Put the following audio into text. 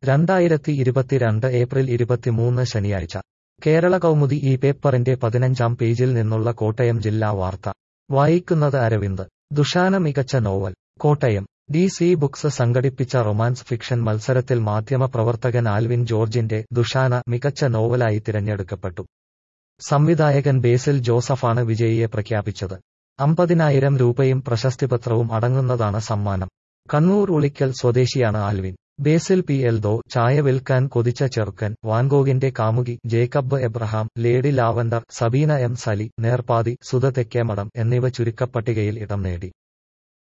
രണ്ടായിരത്തി ഇരുപത്തിരണ്ട് ഏപ്രിൽ ഇരുപത്തിമൂന്ന് ശനിയാഴ്ച കേരള കൗമുദി ഈ പേപ്പറിന്റെ പതിനഞ്ചാം പേജിൽ നിന്നുള്ള കോട്ടയം ജില്ലാ വാർത്ത വായിക്കുന്നത് അരവിന്ദ് ദുഷാന മികച്ച novel Kottayam D C books സംഘടിപ്പിച്ച റൊമാൻസ് ഫിക്ഷൻ മത്സരത്തിൽ മാധ്യമപ്രവർത്തകൻ ആൽവിൻ ജോർജിന്റെ ദുഷാന മികച്ച നോവലായി തിരഞ്ഞെടുക്കപ്പെട്ടു സംവിധായകൻ ബേസിൽ ജോസഫാണ് വിജയിയെ പ്രഖ്യാപിച്ചത് അമ്പതിനായിരം രൂപയും പ്രശസ്തിപത്രവും അടങ്ങുന്നതാണ് സമ്മാനം കണ്ണൂർ ഉളിക്കൽ സ്വദേശിയാണ് ആൽവിൻ ബേസിൽ പി എൽദോ ചായ വിൽക്കാൻ കൊതിച്ച ചെറുക്കൻ വാൻഗോഗിന്റെ കാമുകി Jacob Abraham lady lavender Sabeena M Sali Nerpathi Sudha Thekkemadom എന്നിവ ചുരുക്കപ്പട്ടികയിൽ ഇടം നേടി